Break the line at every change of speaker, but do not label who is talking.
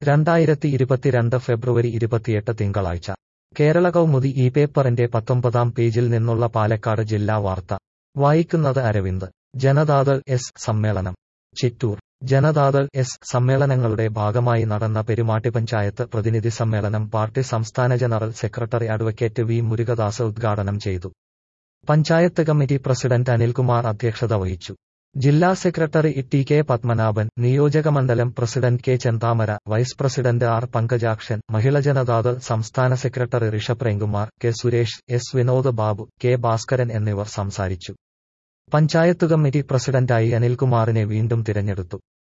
രണ്ടായിരത്തി ഇരുപത്തിരണ്ട് ഫെബ്രുവരി ഇരുപത്തിയെട്ട് തിങ്കളാഴ്ച കേരള കൗമുദി ഈ പേപ്പറിന്റെ പത്തൊമ്പതാം പേജിൽ നിന്നുള്ള പാലക്കാട് ജില്ലാ വാർത്ത വായിക്കുന്നത് അരവിന്ദ് ജനതാദൾ എസ് സമ്മേളനം ചിറ്റൂർ ജനതാദൾ എസ് സമ്മേളനങ്ങളുടെ ഭാഗമായി നടന്ന പെരുമാട്ടി പഞ്ചായത്ത് പ്രതിനിധി സമ്മേളനം പാർട്ടി സംസ്ഥാന general secretary advocate V Murukadas ഉദ്ഘാടനം ചെയ്തു പഞ്ചായത്ത് കമ്മിറ്റി പ്രസിഡന്റ് അനിൽകുമാർ അധ്യക്ഷത വഹിച്ചു ജില്ലാ സെക്രട്ടറി ടി കെ പത്മനാഭൻ നിയോജകമണ്ഡലം president K Chenthamara vice president R Pankajakshan Mahila Janata Dal സംസ്ഥാന secretary Rishabh Premkumar K Suresh S Vinod Babu K Bhaskaran എന്നിവർ സംസാരിച്ചു പഞ്ചായത്ത് കമ്മിറ്റി പ്രസിഡന്റായി അനിൽകുമാറിനെ വീണ്ടും തിരഞ്ഞെടുത്തു